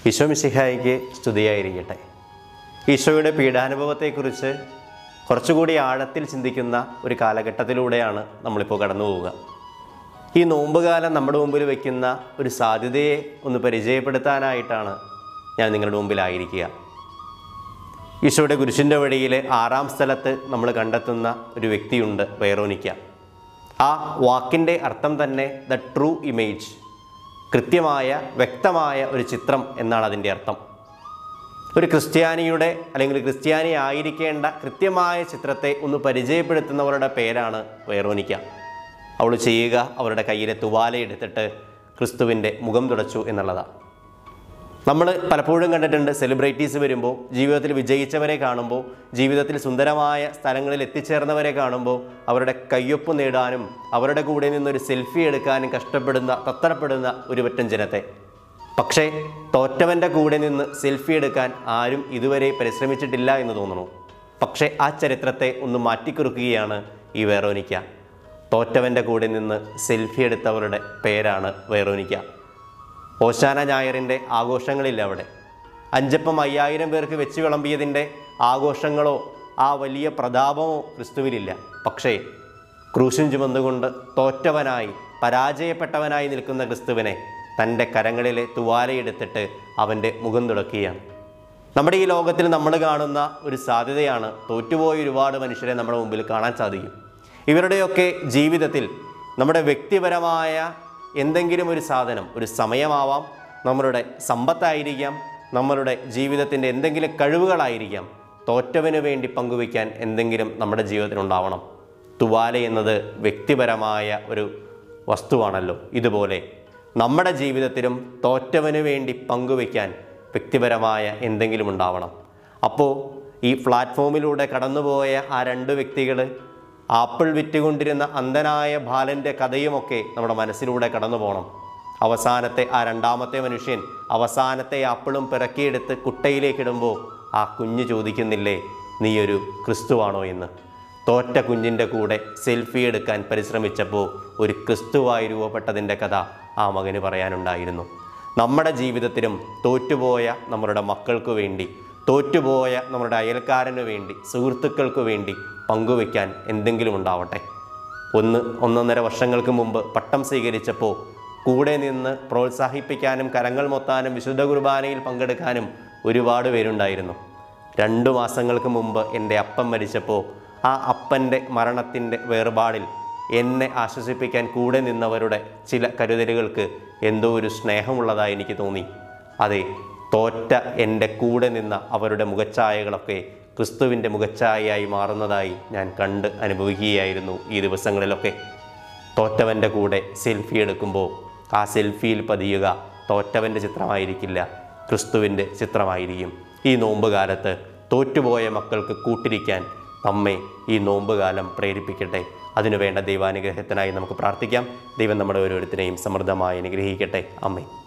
ഈശോ മിശിഹായിക്ക് സ്തുതിയായിരിക്കട്ടെ ഈശോയുടെ പീഡാനുഭവത്തെക്കുറിച്ച് കുറച്ചുകൂടി ആഴത്തിൽ ചിന്തിക്കുന്ന ഒരു കാലഘട്ടത്തിലൂടെയാണ് നമ്മളിപ്പോൾ കടന്നു പോവുക ഈ നോമ്പുകാലം നമ്മുടെ മുമ്പിൽ വയ്ക്കുന്ന ഒരു സാധ്യതയെ ഒന്ന് പരിചയപ്പെടുത്താനായിട്ടാണ് ഞാൻ നിങ്ങളുടെ മുമ്പിലായിരിക്കുക ഈശോയുടെ കുരിശിൻ്റെ വഴിയിലെ ആറാം സ്ഥലത്ത് നമ്മൾ കണ്ടെത്തുന്ന ഒരു വ്യക്തിയുണ്ട് വേറോനിക്ക ആ വാക്കിൻ്റെ അർത്ഥം തന്നെ ദ ട്രൂ ഇമേജ് കൃത്യമായ വ്യക്തമായ ഒരു ചിത്രം എന്നാണ് അതിൻ്റെ അർത്ഥം ഒരു ക്രിസ്ത്യാനിയുടെ അല്ലെങ്കിൽ ക്രിസ്ത്യാനി ആയിരിക്കേണ്ട കൃത്യമായ ചിത്രത്തെ ഒന്ന് പരിചയപ്പെടുത്തുന്നവരുടെ പേരാണ് വേറോനിക്ക അവൾ ചെയ്യുക അവരുടെ കയ്യിലെ തുവാലയെടുത്തിട്ട് ക്രിസ്തുവിൻ്റെ മുഖം തുടച്ചു എന്നുള്ളതാണ് നമ്മൾ പലപ്പോഴും കണ്ടിട്ടുണ്ട് സെലിബ്രിറ്റീസ് വരുമ്പോൾ ജീവിതത്തിൽ വിജയിച്ചവരെ കാണുമ്പോൾ ജീവിതത്തിൽ സുന്ദരമായ സ്ഥലങ്ങളിൽ എത്തിച്ചേർന്നവരെ കാണുമ്പോൾ അവരുടെ കയ്യൊപ്പ് നേടാനും അവരുടെ കൂടെ നിന്നൊരു സെൽഫി എടുക്കാനും കഷ്ടപ്പെടുന്ന തത്രപ്പെടുന്ന ഒരു പറ്റം ജനത്തെ പക്ഷേ തോറ്റവൻ്റെ കൂടെ നിന്ന് സെൽഫി എടുക്കാൻ ആരും ഇതുവരെ പരിശ്രമിച്ചിട്ടില്ല എന്ന് തോന്നുന്നു പക്ഷേ ആ ചരിത്രത്തെ ഒന്ന് മാറ്റിക്കുറുക്കുകയാണ് ഈ വേറോനിക്ക തോറ്റവൻ്റെ കൂടെ നിന്ന് സെൽഫി എടുത്തവരുടെ പേരാണ് വേറോനിക്ക ഓശാന ഞായറിൻ്റെ ആഘോഷങ്ങളില്ല അവിടെ അഞ്ചപ്പം അയ്യായിരം പേർക്ക് വെച്ച് വിളമ്പിയതിൻ്റെ ആഘോഷങ്ങളോ ആ വലിയ പ്രതാപമോ ക്രിസ്തുവിലില്ല പക്ഷേ ക്രൂശും ചുമന്നുകൊണ്ട് തോറ്റവനായി പരാജയപ്പെട്ടവനായി നിൽക്കുന്ന ക്രിസ്തുവിനെ തൻ്റെ കരങ്ങളിലെ തുവാലയെടുത്തിട്ട് അവൻ്റെ മുഖം തുടക്കുകയാണ് നമ്മുടെ ഈ ലോകത്തിൽ നമ്മൾ കാണുന്ന ഒരു സാധ്യതയാണ് തോറ്റുപോയ ഒരുപാട് മനുഷ്യരെ നമ്മുടെ മുമ്പിൽ കാണാൻ സാധിക്കും ഇവരുടെയൊക്കെ ജീവിതത്തിൽ നമ്മുടെ വ്യക്തിപരമായ എന്തെങ്കിലും ഒരു സാധനം ഒരു സമയമാവാം നമ്മളുടെ സമ്പത്തായിരിക്കാം നമ്മളുടെ ജീവിതത്തിൻ്റെ എന്തെങ്കിലും കഴിവുകളായിരിക്കാം തോറ്റവന് വേണ്ടി പങ്കുവയ്ക്കാൻ എന്തെങ്കിലും നമ്മുടെ ജീവിതത്തിൽ ഉണ്ടാവണം തുവാല എന്നത് വ്യക്തിപരമായ ഒരു വസ്തുവാണല്ലോ ഇതുപോലെ നമ്മുടെ ജീവിതത്തിലും തോറ്റവന് വേണ്ടി പങ്കുവയ്ക്കാൻ വ്യക്തിപരമായ എന്തെങ്കിലും ഉണ്ടാവണം അപ്പോൾ ഈ പ്ലാറ്റ്ഫോമിലൂടെ കടന്നുപോയ ആ രണ്ട് വ്യക്തികൾ ആപ്പിൾ വിറ്റുകൊണ്ടിരുന്ന അന്ധനായ ബാലൻ്റെ കഥയുമൊക്കെ നമ്മുടെ മനസ്സിലൂടെ കടന്നു പോകണം അവസാനത്തെ ആ രണ്ടാമത്തെ മനുഷ്യൻ അവസാനത്തെ ആപ്പിളും പിറക്കിയെടുത്ത് കുട്ടയിലേക്കിടുമ്പോൾ ആ കുഞ്ഞ് ചോദിക്കുന്നില്ലേ നീയൊരു ക്രിസ്തുവാണോ എന്ന് തോറ്റ കുഞ്ഞിൻ്റെ കൂടെ സെൽഫി എടുക്കാൻ പരിശ്രമിച്ചപ്പോൾ ഒരു ക്രിസ്തുവായി രൂപപ്പെട്ടതിൻ്റെ കഥ ആ മകന് പറയാനുണ്ടായിരുന്നു നമ്മുടെ ജീവിതത്തിലും തോറ്റുപോയ നമ്മളുടെ മക്കൾക്ക് വേണ്ടി തോറ്റുപോയ നമ്മുടെ അയൽക്കാരന് വേണ്ടി സുഹൃത്തുക്കൾക്ക് വേണ്ടി പങ്കുവയ്ക്കാൻ എന്തെങ്കിലും ഉണ്ടാവട്ടെ ഒന്ന് ഒന്നൊന്നര വർഷങ്ങൾക്ക് മുമ്പ് പട്ടം സ്വീകരിച്ചപ്പോൾ കൂടെ നിന്ന് പ്രോത്സാഹിപ്പിക്കാനും കരങ്ങൾ മൊത്താനും വിശുദ്ധ കുർബാനയിൽ പങ്കെടുക്കാനും ഒരുപാട് പേരുണ്ടായിരുന്നു രണ്ടു മാസങ്ങൾക്ക് മുമ്പ് എൻ്റെ അപ്പൻ മരിച്ചപ്പോൾ ആ അപ്പൻ്റെ മരണത്തിൻ്റെ വേർപാടിൽ എന്നെ ആശ്വസിപ്പിക്കാൻ കൂടെ നിന്നവരുടെ ചില കരുതലുകൾക്ക് എന്തോ ഒരു സ്നേഹമുള്ളതായി എനിക്ക് തോന്നി അതെ തോറ്റ എൻ്റെ കൂടെ നിന്ന അവരുടെ മുഖച്ഛായകളൊക്കെ ക്രിസ്തുവിൻ്റെ മുഖച്ഛായയായി മാറുന്നതായി ഞാൻ കണ്ട് അനുഭവിക്കുകയായിരുന്നു ഈ ദിവസങ്ങളിലൊക്കെ തോറ്റവൻ്റെ കൂടെ സെൽഫി എടുക്കുമ്പോൾ ആ സെൽഫിയിൽ പതിയുക തോറ്റവൻ്റെ ചിത്രമായിരിക്കില്ല ക്രിസ്തുവിൻ്റെ ചിത്രമായിരിക്കും ഈ നോമ്പ് കാലത്ത് തോറ്റുപോയ മക്കൾക്ക് കൂട്ടിരിക്കാൻ നമ്മെ ഈ നോമ്പ് കാലം പ്രേരിപ്പിക്കട്ടെ അതിനുവേണ്ട ദൈവാനുഗ്രഹത്തിനായി നമുക്ക് പ്രാർത്ഥിക്കാം ദൈവം നമ്മുടെ ഓരോരുത്തരെയും സമൃദ്ധമായി അനുഗ്രഹിക്കട്ടെ അമ്മേ